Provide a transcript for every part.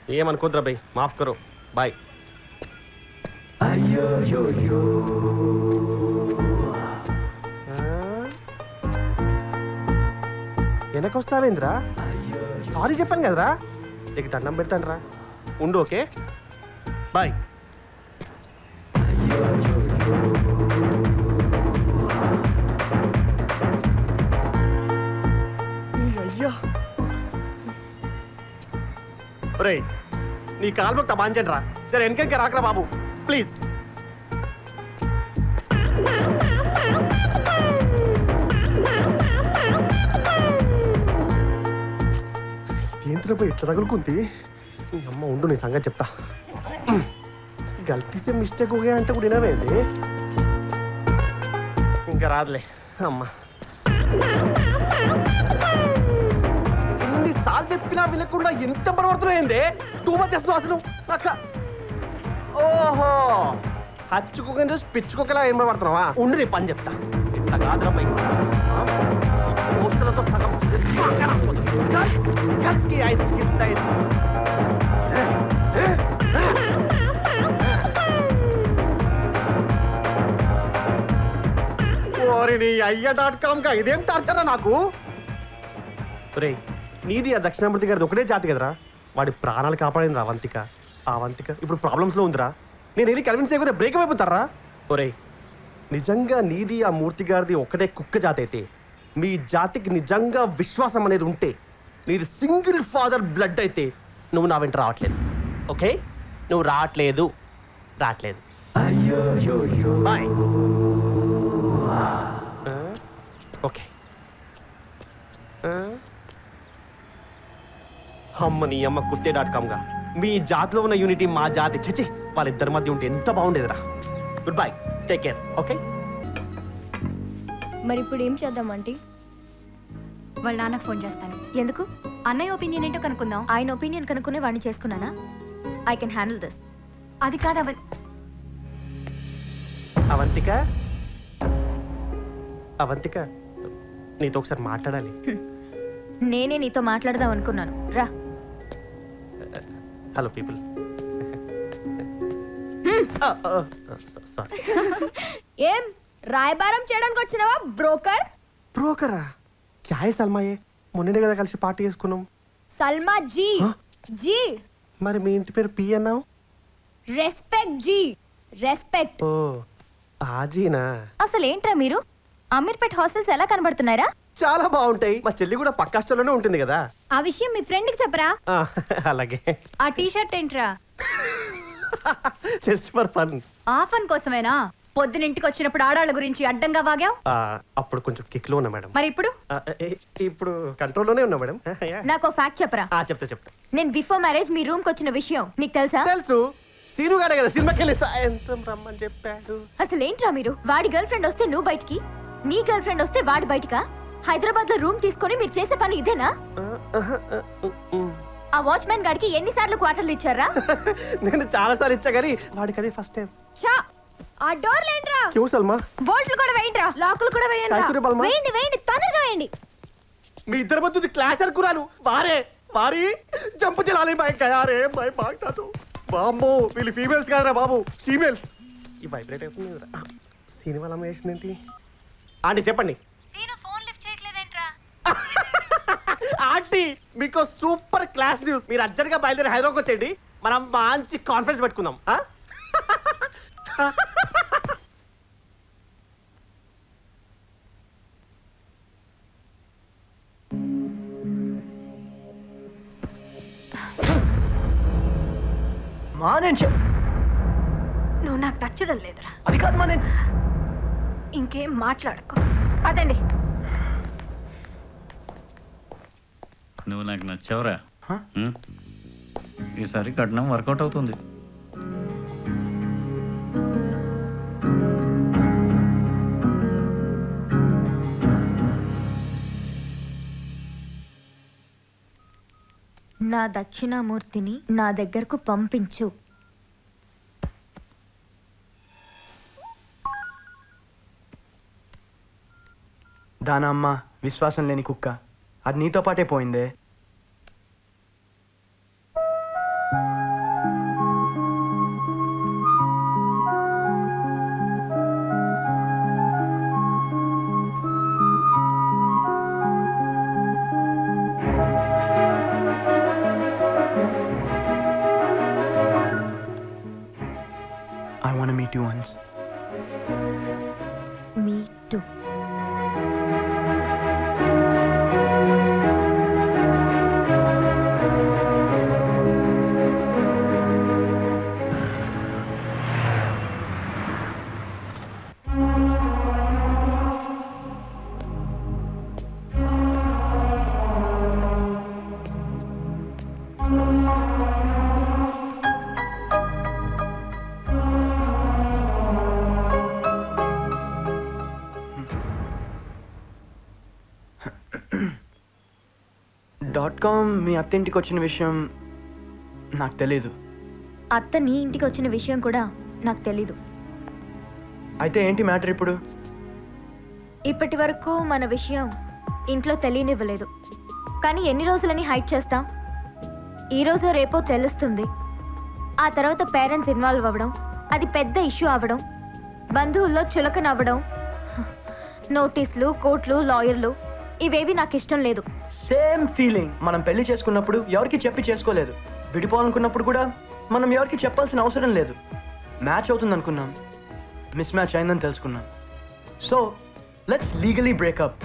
ఏమనుకోద్రా భయ్ మాఫ్ కరో bye వెనకొస్తావేంద్రా sorry చెప్పాను కదరా నీకు దండం పెడతాను రా ఉండు ఓకే బాయ్ అయ్యా ఒరేయ్ నీ కాలు తమాంచండి రా సరే వెనకంకే రాకరా బాబు ప్లీజ్ ఏంటిలో పోయి ఇట్లా తగులుకుంది ఈ అమ్మ ఉండు నీ సంగతి చెప్తా గల్తీసే మిస్టేక్ ఒకే అంటే కూడా వినవేంది ఇంకా రాదులే అమ్మ ఎన్నిసార్లు చెప్పినా వినకుండా ఎంత పడబడుతున్నాయింది టూ మచ్ చేస్తున్నావు అసలు అక్క ఓహో హచ్చుకోకని చూసి పిచ్చుకోకలా ఏం పడుతున్నావా ఉండి నీ పని చెప్తా ఇట్లా కాదురా పై పోస్టులతో సగం కలిసి ఐస్ కింద ఐస్ ఓరి నీ అయ్య డాట్ కామ్ కా ఇదేం టార్చరా నాకు రే నీది ఆ దక్షిణామూర్తి గారిది ఒకటే జాతి కదరా వాడి ప్రాణాలు కాపాడింది ఆ వంతిక ఆ వంతిక ఇప్పుడు ప్రాబ్లమ్స్లో ఉందిరా నేను వెళ్ళి కన్విన్స్ చేయకపోతే బ్రేక్ అయిపోతారా ఒరే నిజంగా నీది ఆ మూర్తి గారిది ఒకటే కుక్క జాతి అయితే మీ జాతికి నిజంగా విశ్వాసం అనేది ఉంటే నీది సింగిల్ ఫాదర్ బ్లడ్ అయితే నువ్వు నా వెంట రావట్లేదు ఓకే నువ్వు రావట్లేదు రావట్లేదు బాయ్ ఓకే అమ్మ నీ అమ్మ కుర్తే డాట్ కామ్గా మీ జాతిలో ఉన్న యూనిటీ మా జాతి చచ్చి వాళ్ళిద్దరి మధ్య ఉంటే ఎంత బాగుండేదిరా good bye take care okay మరి ఇప్పుడు ఏం చేద్దాం ఆంటీ వాళ్ళ నాన్నకు ఫోన్ చేస్తాను ఎందుకు అన్నయ్య ఒపీనియన్ ఏంటో కనుక్కుందాం ఆయన ఒపీనియన్ కనుక్కునే వాడిని చేసుకున్నానా ఐ కెన్ హ్యాండిల్ దిస్ అది కాదు అవ అవంతిక అవంతిక నీతో ఒకసారి మాట్లాడాలి నేనే నీతో మాట్లాడదాం అనుకున్నాను రా హలో పీపుల్ సారీ ఏం రాయబారం చేయడానికి వచ్చినావా బ్రోకర్ బ్రోకరా క్యా హై సల్మాయే మొన్ననే కదా కలిసి పార్టీ చేసుకున్నాం సల్మా జీ Huh? జీ మరి మీ ఇంటి పేరు పి అన్నావు రెస్పెక్ట్ జీ రెస్పెక్ట్ ఓ ఆజీనా అసలు ఏంట్రా మీరు అమీర్పేట్ హాస్టల్స్ ఎలా కనబడుతున్నారా చాలా బాగుంటాయి మా చెల్లి కూడా పక్క హాస్టల్లోనే ఉంటుంది కదా ఆ విషయం మీ ఫ్రెండ్కి చెప్పరా ఆ, అలాగే ఆ టీ షర్ట్ ఏంట్రా జస్ట్ ఫర్ ఫన్ ఆఫన్ కోసమేనా పొద్దున ఇంటికి వచ్చినప్పుడు ఆడాళ్ళ గురించి అడ్డంగా వాగావు అప్పుడు కొంచెం కిక్లో ఉన్నా మేడం మరి ఇప్పుడు ఆ, ఏ- ఇప్పుడు కంట్రోల్లోనే ఉన్నా మేడం యా. నాకు ఫ్యాక్ట్ చెప్పరా ఆ, చెప్తా చెప్తా నేను బిఫోర్ మ్యారేజ్ మీ రూమ్ కి వచ్చిన విషయం నీకు తెలుసా తెలుసు సీను గాడే కదా సినిమాకి వెళ్ళి సాయంత్రం రమ్మని చెప్పాడు అసలు ఏంట్రా మీరు వాడి గర్ల్ ఫ్రెండ్ వస్తే నువ్వు బయటికి నీ గర్ల్ ఫ్రెండ్ వస్తే వాడి బయటకా హైదరాబాద్ లో రూమ్ తీసుకొని మీరు చేసే పని ఇదేనా ఆ, ఆహా, ఆ, ఉ, ఉ. ఆ వాచ్మెన్ గాడికి ఎన్నిసార్లు క్వార్టర్లు ఇచ్చారా నేను చాలా సార్లు ఇచ్చా కానీ వాడికి అది ఫస్ట్ టైం షా ఆ డోర్ లేంట్రా క్యూ సల్మా బోల్ట్లు కూడా వేయండిరా లాకులు కూడా కాయకూర బలమా? వేయండి వేయండి తొందరగా వేయండి మీ ఇద్దరి మధ్య క్లాష్ అనుకున్నాను వారే వారి జంపు చెలాలి మై గయారే మై బాగుతాదు బామ్మో వీళ్ళు ఫీమేల్స్ కాదురా బాబు ఫీమేల్స్ ఈ వైబ్రేట్ అవుతుంది కదా సినిమా అలా వేసిందేంటి ఆంటీ చెప్పండి సీను ఫోన్ లిఫ్ట్ చేయట్లేదేంట్రా ఆంటీ మీకు సూపర్ క్లాస్ న్యూస్ మీరు అర్జెంట్గా బయలుదేరి హైదరాబాద్ వచ్చేయండి మనం మంచి కాన్ఫరెన్స్ పెట్టుకుందాం ఆ? మా నేను చెప్ నువ్వు నాకు నచ్చడం లేదురా అది కాదు మా నేను ఇంకేం మాట్లాడకు అదండి నువ్వు నాకు నచ్చావురా ఉం? ఈసారి కట్నం వర్కౌట్ అవుతుంది నా దక్షిణామూర్తిని నా దగ్గరకు పంపించు దానమ్మ విశ్వాసం లేని కుక్క అది నీతో పాటే పోయిందే meet you once me too dot com మీ అత్తింటికి వచ్చిన విషయం నాకు తెలీదు అత్త నీ ఇంటికి వచ్చిన విషయం కూడా నాకు తెలీదు అయితే ఏంటి మ్యాటర్ ఇప్పుడు ఇప్పటి వరకు మన విషయం ఇంట్లో తెలియనివ్వలేదు కానీ ఎన్ని రోజులని హైడ్ చేస్తాం ఈ రోజు రేపో తెలుస్తుంది ఆ తర్వాత పేరెంట్స్ ఇన్వాల్వ్ అవ్వడం అది పెద్ద ఇష్యూ అవ్వడం బంధువుల్లో చులకన అవ్వడం నోటీసులు కోర్టులు లాయర్లు ఇవేవి నాకు ఇష్టం లేదు సేమ్ ఫీలింగ్ మనం పెళ్లి చేసుకున్నప్పుడు ఎవరికి చెప్పి చేసుకోలేదు విడిపోవాలనుకున్నప్పుడు కూడా మనం ఎవరికి చెప్పాల్సిన అవసరం లేదు మ్యాచ్ అవుతుంది అనుకున్నాం మిస్ మ్యాచ్ అయిందని తెలుసుకున్నాం సో లెట్స్ లీగలీ బ్రేకప్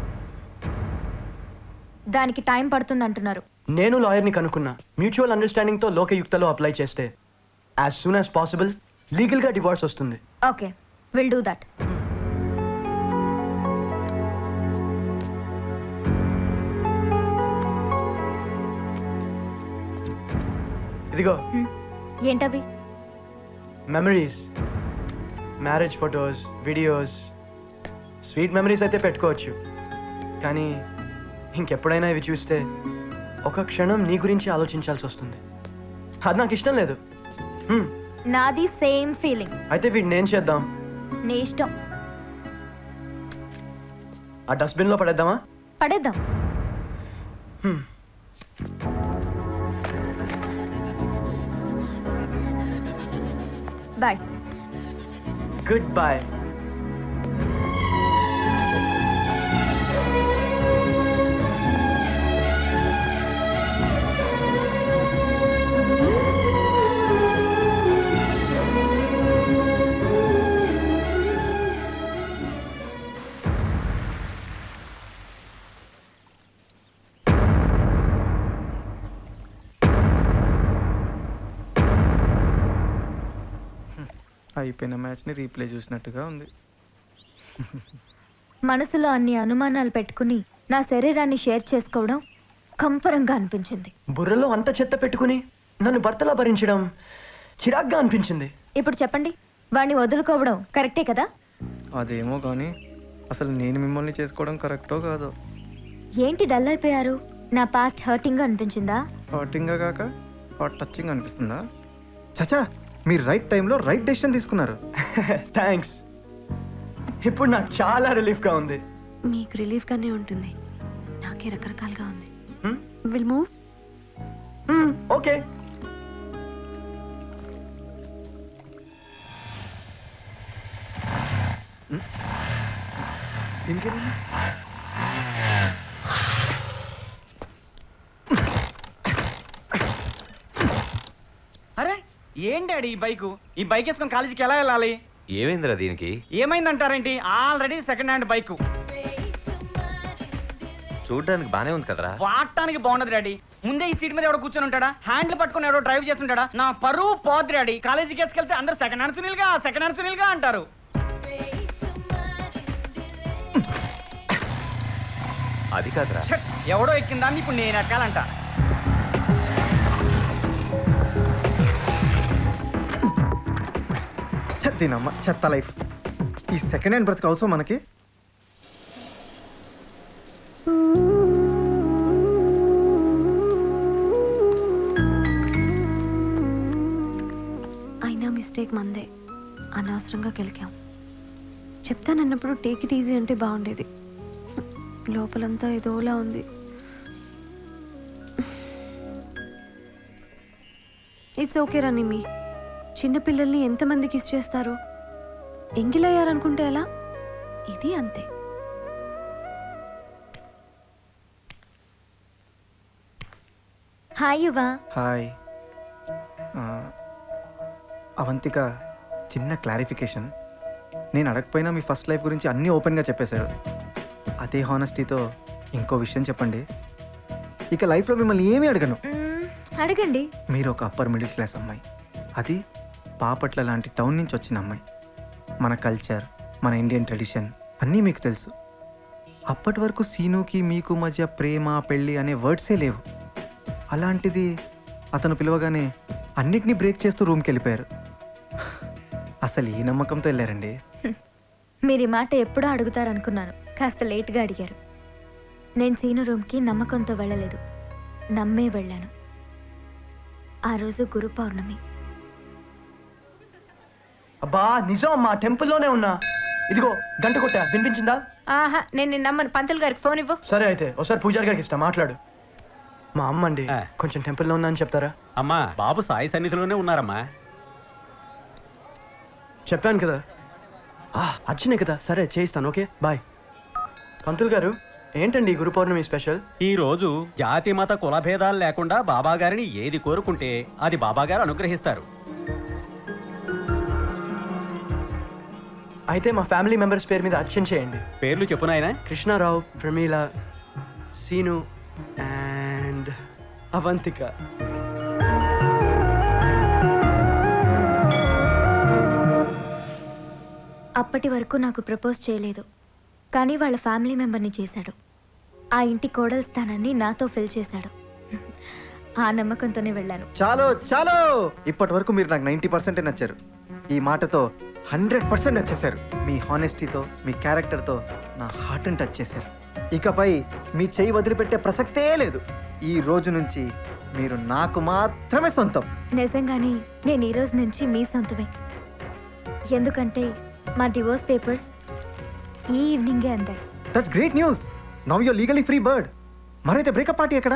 దానికి టైం పడుతుంది అంటున్నారు నేను లాయర్ని కనుక్కున్నా మ్యూచువల్ అండర్స్టాండింగ్తో లోకయుక్తలో అప్లై చేస్తే యాజ్ సూన్ యాజ్ పాసిబుల్ లీగల్గా డివోర్స్ వస్తుంది ఓకే విల్ డూ దట్ ఇదిగో ఏంటవి memories marriage photos videos sweet memories అయితే పెట్టుకోవచ్చు కానీ ఇంకెప్పుడైనా ఇవి చూస్తే ఒక క్షణం నీ గురించి ఆలోచించాల్సి వస్తుంది అది నాకు ఇష్టం లేదు హ్మ్, నాది సేమ్ ఫీలింగ్ అయితే వీడిని ఏం చేద్దాం నీ ఇష్టం ఆ డస్ట్బిన్లో పడేద్దామా పడేద్దాం హ్మ్. బాయ్ గుడ్ బాయ్ అయిపోయిన మ్యాచ్ని రీప్లే చూసినట్టుగా ఉంది మనసులో అన్ని అనుమానాలు పెట్టుకుని నా శరీరాన్ని షేర్ చేసుకోవడం కంపరంగా అనిపించింది బుర్రలో అంత చెత్త పెట్టుకుని నన్ను భర్తలా భరించడం చిరాగ్గా అనిపించింది ఇప్పుడు చెప్పండి వాడిని వదులుకోవడం కరెక్టే కదా అదేమో కానీ అసలు నేను మిమ్మల్ని చేసుకోవడం కరెక్టో కాదో ఏంటి డల్ అయిపోయారు నా పాస్ట్ హర్టింగ్ అనిపించిందా హాటింగ్గా కాక హాట్ టచింగ్ అనిపిస్తుందా చచా మీరు రైట్ టైంలో రైట్ డెసిషన్ తీసుకున్నారు థ్యాంక్స్ ఇప్పుడు నాకు చాలా రిలీఫ్గా ఉంది మీకు రిలీఫ్గానే ఉంటుంది నాకే రకరకాలుగా ఉంది హ్మ్? విల్ మూవ్ హ్మ్, ఓకే దీనికి అరే ఏం డాడీ ఈ బైకు ఈ బైక్ వేసుకొని కాలేజీకి ఎలా వెళ్ళాలి ఏమైందిరా దీనికి ఏమైందంటారేంటి ఆల్రెడీ సెకండ్ హ్యాండ్ బైక్ చూడడానికి బానే ఉంది కదరా వాడటానికి బాగుండదు డాడీ ముందే ఈ సీట్ మీద ఎవడో కూర్చొని ఉంటాడా హ్యాండిల్ పట్టుకొని ఎవడో డ్రైవ్ చేస్తుంటాడా నా పరువు పోద్ది డాడీ కాలేజీకి వేసుకెళ్తే అందరు సెకండ్ హ్యాండ్ సునీల్గా సెకండ్ హ్యాండ్ సునీల్గా అంటారు అది కాదురా ఛట్, ఎవడో ఎక్కిందాన్ని ఇప్పుడు నేను ఎక్కాలంట చెత్తినమ్మ చెత్త లైఫ్ ఈ సెకండ్ హ్యాండ్ బ్రతికి అవసరం మనకి అయినా మిస్టేక్ మందే అనవసరంగా గెలికాం చెప్తానన్నప్పుడు టేక్ ఇట్ ఈజీ అంటే బాగుండేది లోపలంతా ఏదోలా ఉంది ఇట్స్ ఓకే రనిమి చిన్నపిల్లల్ని ఎంతమందికి ఇచ్చేస్తారు ఎంగిలయ్యారనుకుంటే ఎలా ఇది అంతే హాయ్ యువా హాయ్ ఆ, అవంతిక చిన్న క్లారిఫికేషన్ నేను అడగపోయినా మీ ఫస్ట్ లైఫ్ గురించి అన్నీ ఓపెన్గా చెప్పేశారు అదే హానెస్టీతో ఇంకో విషయం చెప్పండి ఇక లైఫ్లో మిమ్మల్ని ఏమీ అడగను మ్మ్, అడగండి మీరు ఒక అప్పర్ మిడిల్ క్లాస్ అమ్మాయి అది బాపట్ల లాంటి టౌన్ నుంచి వచ్చిన అమ్మాయి మన కల్చర్ మన ఇండియన్ ట్రెడిషన్ అన్నీ మీకు తెలుసు అప్పటి వరకు సీనుకి మీకు మధ్య ప్రేమ పెళ్ళి అనే వర్డ్సే లేవు అలాంటిది అతను పిలవగానే అన్నిటినీ బ్రేక్ చేస్తూ రూమ్కి వెళ్ళిపోయారు అసలు ఏ నమ్మకంతో వెళ్ళారండి మీరు ఈ మాట ఎప్పుడో అడుగుతారనుకున్నాను కాస్త లేట్గా అడిగారు నేను సీను రూమ్కి నమ్మకంతో వెళ్ళలేదు నమ్మే వెళ్ళాను ఆ రోజు గురు పౌర్ణమి అబ్బా నిజం అమ్మా టెంపుల్లోనే ఉన్నా ఇదిగో గంట కొట్టా వినిపించిందా ఆహా నేను నిన్న నమ్మను పంతులు గారికి ఫోన్ ఇవ్వు సరే అయితే ఒకసారి పూజారి గారికి ఇస్తా మాట్లాడు మా అమ్మ అండి కొంచెం టెంపుల్లో ఉన్నా అని చెప్తారా అమ్మా బాబు సాయి సన్నిధిలోనే ఉన్నారమ్మా చెప్పాను కదా ఆ, అర్చనే కదా సరే చేయిస్తాను ఓకే బాయ్ పంతులు గారు ఏంటండి ఈ గురు పౌర్ణమి స్పెషల్ ఈ రోజు జాతి మత కుల భేదాలు లేకుండా బాబా గారిని ఏది కోరుకుంటే అది బాబా గారు అనుగ్రహిస్తారు అయితే మా ఫ్యామిలీ మెంబర్స్ పేరు మీద అర్చన చేయండి పేర్లు చెప్పు నాయనా కృష్ణారావు ప్రమీల సీను అండ్ అవంతిక అప్పటి వరకు నాకు ప్రపోజ్ చేయలేదు కానీ వాళ్ళ ఫ్యామిలీ మెంబర్ని చేశాడు ఆ ఇంటి కోడల స్థానాన్ని నాతో ఫిల్ చేశాడు ఆ నమ్మకంతోనే వెళ్ళాను చాలో చాలో ఇప్పటి వరకు మీరు నాకు నైంటీ పర్సెంటే నచ్చారు ఈ మాటతో హండ్రెడ్ పర్సెంట్ నచ్చేశారు మీ హానెస్టీతో మీ క్యారెక్టర్తో నా హార్ట్ని టచ్ చేశారు ఇకపై మీ చెయ్యి వదిలిపెట్టే ప్రసక్తే లేదు ఈ రోజు నుంచి మీరు నాకు మాత్రమే సొంతం నిజంగానే నేను ఈ రోజు నుంచి మీ సొంతమే ఎందుకంటే మా డివోర్స్ పేపర్స్ ఈ ఈవినింగే అందాయి that's great news now you legally free bird మరైతే బ్రేకప్ పార్టీ ఎక్కడ